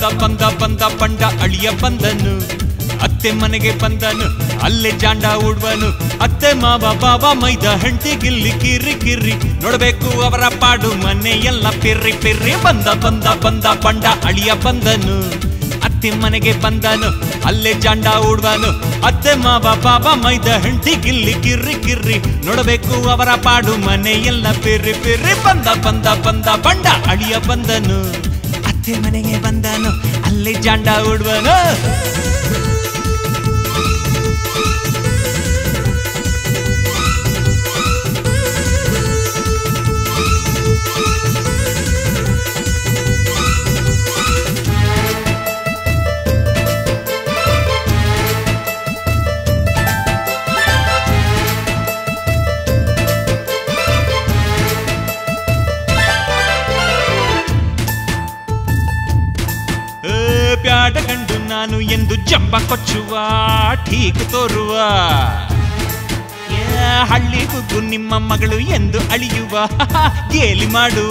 ಬಂದ ಬಂದ ಬಂಡ ಅಳಿಯ ಬಂದನು ಅತ್ತೆ ಮನೆಗೆ ಬಂದನು ಅಲ್ಲೇ ಜಾಂಡ ಉಡ್ವನು ಅತ್ತೆ ಮಾವ ಬಾಬಾ ಮೈದ ಹೆಂಡತಿ ಗಿಲ್ಲಿ ಕಿರಿ ಕಿರಿ ನೋಡ್ಬೇಕು ಅವರ ಪಾಡು ಮನೆ ಎಲ್ಲ ಪಿರ್ರಿ ಪಿರ್ರಿ ಬಂದ ಬಂದ ಬಂದ ಬಂಡ ಅಳಿಯ ಬಂದನು ಅತ್ತೆ ಮನೆಗೆ ಬಂದನು ಅಲ್ಲೇ ಜಾಂಡ ಉಡ್ವನು ಅತ್ತೆ ಮಾವ ಬಾಬಾ ಮೈದ ಹೆಂಡತಿ ಗಿಲ್ಲಿ ಕಿರ್ರಿ ಕಿರ್ರಿ ನೋಡಬೇಕು ಅವರ ಪಾಡು ಮನೆ ಎಲ್ಲ ಪಿರ್ರಿ ಪಿರ್ರಿ ಬಂದ ಬಂದ ಬಂದ ಬಂಡ ಅಳಿಯ ಬಂದನು ಅತ್ತೆ ಮನೆಗೆ ಬಂದನು ಅಲ್ಲೇ ಜಾಂಡ ಉಡ್ವನು ಏ, ಪ್ಯಾಟ ಕಂಡು ನಾನು ಎಂದು ಜಂಬ ಕೊಚ್ಚುವ ಠೀಕ್ ತೋರುವ ಏ, ಹಳ್ಳಿ ಗುಗ್ಗು ನಿಮ್ಮ ಮಗಳು ಎಂದು ಅಳಿಯುವ ಗೇಲಿ ಮಾಡುವ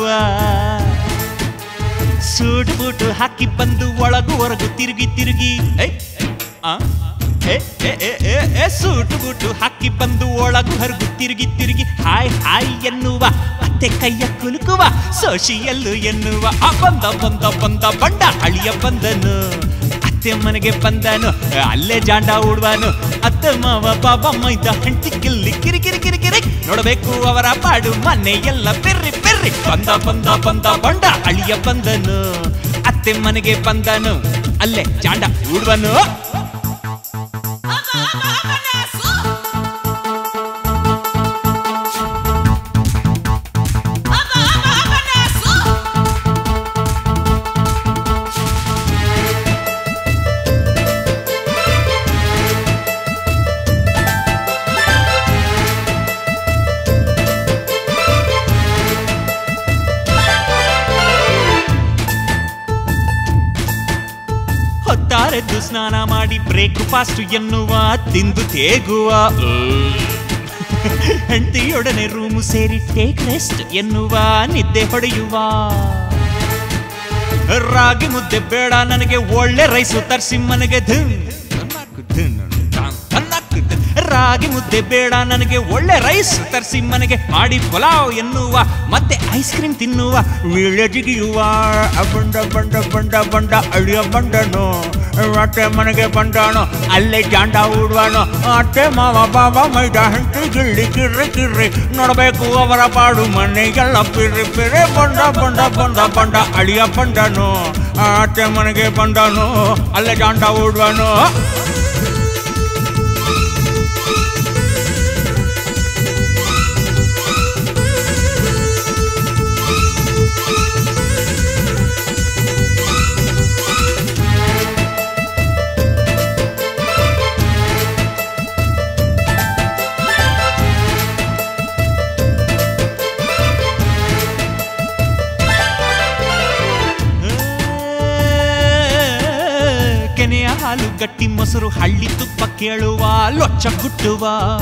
ಸೂಟು ಬೂಟು ಹಾಕಿ ಬಂದು ಒಳಗು ಹೊರಗು ತಿರುಗಿ ತಿರುಗಿ ಏ, ಆ, ಏ, ಏ, ಏ, ಏ, ಏ, ಸೂಟು ಬೂಟು ಹಾಕಿ ಬಂದು ಒಳಗು ಹೊರಗು ತಿರುಗಿ ತಿರುಗಿ ಹಾಯ್ ಹಾಯ್ ಎನ್ನುವ ಅತ್ತೆ ಕೈಯ ಕುಲುಕುವ ಸೋಶಿಯಲ್ಲು ಎನ್ನುವ ಆ ಬಂದ ಬಂದ ಬಂದ ಬಂಡ ಅಳಿಯ ಬಂದನು ಅತ್ತೆ ಮನೆಗೆ ಬಂದನು ಅಲ್ಲೇ ಜಾಂಡ ಉಡ್ವಾನು ಅತ್ತೆ ಮಾವ ಬಾಬಾ ಮೈದ ಹೆಂಡತಿ ಕಿಲ್ಲಿ ಕಿರಿ ಕಿರಿ ಕಿರಿ ಕಿರಿ ನೋಡಬೇಕು ಅವರ ಪಾಡು ಮನೆ ಎಲ್ಲ ಪೆರ್ರಿ ಪೆರ್ರಿ ಬಂದ ಬಂದ ಬಂದ ಬಂಡ ಅಳಿಯ ಬಂದನು ಅತ್ತೆ ಮನೆಗೆ ಬಂದನು ಅಲ್ಲೇ ಜಾಂಡ ಉಡ್ವನು ಹೊತ್ತಾರೆದ್ದು ಸ್ನಾನ ಮಾಡಿ ಬ್ರೇಕ್ ಫಾಸ್ಟ್ ಎನ್ನುವ ತಿಂದು ತೇಗುವ ಹೆಂಡತಿಯೊಡನೆ ರೂಮು ಸೇರಿ ಟೇಕ್ ರೆಸ್ಟ್ ಎನ್ನುವ ನಿದ್ದೆ ಹೊಡೆಯುವ ರಾಗಿ ಮುದ್ದೆ ಬೇಡ ನನಗೆ ಒಳ್ಳೆ ರೈಸು ತರ್ಸಿ ಮನೆಗೆ ಧನ್ ತನ್ನಕ್ಕು ಧನ್ ತಾನ್ ತನ್ನಕ್ಕು ಧನ್. ರಾಗಿ ಮುದ್ದೆ ಬೇಡ ನನಗೆ ಒಳ್ಳೆ ರೈಸ್ ತರ್ಸಿ ಮನೆಗೆ ಮಾಡಿ ಪಲಾವ್ ಎನ್ನುವ ಮತ್ತೆ ಐಸ್ ಕ್ರೀಮ್ ತಿನ್ನುವ ವೀಳ್ಯ ಜಿಗಿಯುವ ಬಂಡ ಬಂಡ ಬಂಡ ಬಂಡ ಅಳಿಯ ಬಂಡನು ಅತ್ತೆ ಮನೆಗೆ ಬಂಡಾನು ಅಲ್ಲೇ ಜಾಂಡ ಉಡ್ವಾನು ಅತ್ತೆ ಮಾವ ಬಾಬಾ ಮೈದ ಹೆಂಡತಿ ಗಿಳ್ಳಿ ಕಿರ್ರಿ ಕಿರ್ರಿ ನೋಡಬೇಕು ಅವರ ಪಾಡು ಮನೆಗೆಲ್ಲ ಪಿರ್ರಿ ಪಿರ್ರಿ ಬಂಡ ಬಂಡ ಬಂದ ಬಂಡ ಅಳಿಯ ಬಂಡನು ಅತ್ತೆ ಮನೆಗೆ ಬಂದನು ಅಲ್ಲೇ ಜಾಂಡ ಉಡ್ವಾನು ಕೆನೆಯ ಹಾಲು ಗಟ್ಟಿ ಮೊಸರು ಹಳ್ಳಿ ತುಪ್ಪ ಕೇಳುವ ಲೊಚ್ಚ ಗುಟ್ಟುವ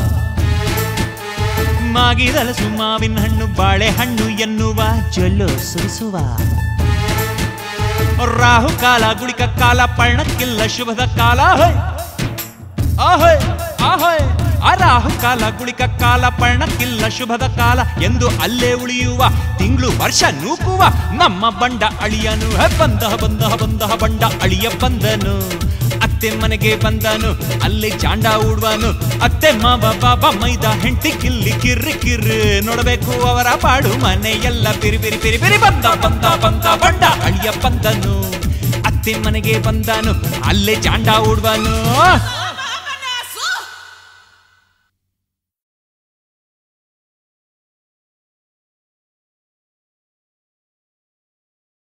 ಮಾಗಿದಲಸು ಮಾವಿನ ಹಣ್ಣು ಬಾಳೆಹಣ್ಣು ಎನ್ನುವ ಜೊಲ್ಲು ಸುರಿಸುವ ರಾಹು ಕಾಲ ಗುಳಿಕ ಕಾಲ ಪರ್ಣಕ್ಕಿಲ್ಲ ಶುಭದ ಕಾಲ ಹೊಯ್. ಆಹೋಯ್ ಆಹೋಯ್ ಆ ರಾಹು ಕಾಲ ಗುಳಿಕ ಕಾಲ ಪರ್ಣಕ್ಕಿಲ್ಲ ಶುಭದ ಕಾಲ ಎಂದು ಅಲ್ಲೇ ಉಳಿಯುವ ತಿಂಗಳು ವರ್ಷ ನೂಕುವ ನಮ್ಮ ಬಂಡ ಅಳಿಯನು ಹೆ, ಬಂದ ಬಂದ ಬಂದ ಬಂಡ ಅಳಿಯ ಬಂದನು ಅತ್ತೆ ಮನೆಗೆ ಬಂದನು ಅಲ್ಲಿ ಜಾಂಡ ಉಡ್ವನು ಅತ್ತೆ ಮಾವ ಬಾಬಾ ಮೈದ ಹೆಂಡತಿ ಕಿಲ್ಲಿ ಕಿರ್ರಿ ಕಿರ್ರಿ ನೋಡಬೇಕು ಅವರ ಪಾಡು ಮನೆ ಎಲ್ಲ ಪಿರಿ ಪಿರಿ ಪಿರಿ ಪಿರಿ ಬಂದ ಬಂದ ಬಂದ ಬಂಡ ಅಳಿಯ ಬಂದನು ಅತ್ತೆ ಮನೆಗೆ ಬಂದನು ಅಲ್ಲೇ ಜಾಂಡ ಉಡ್ವನು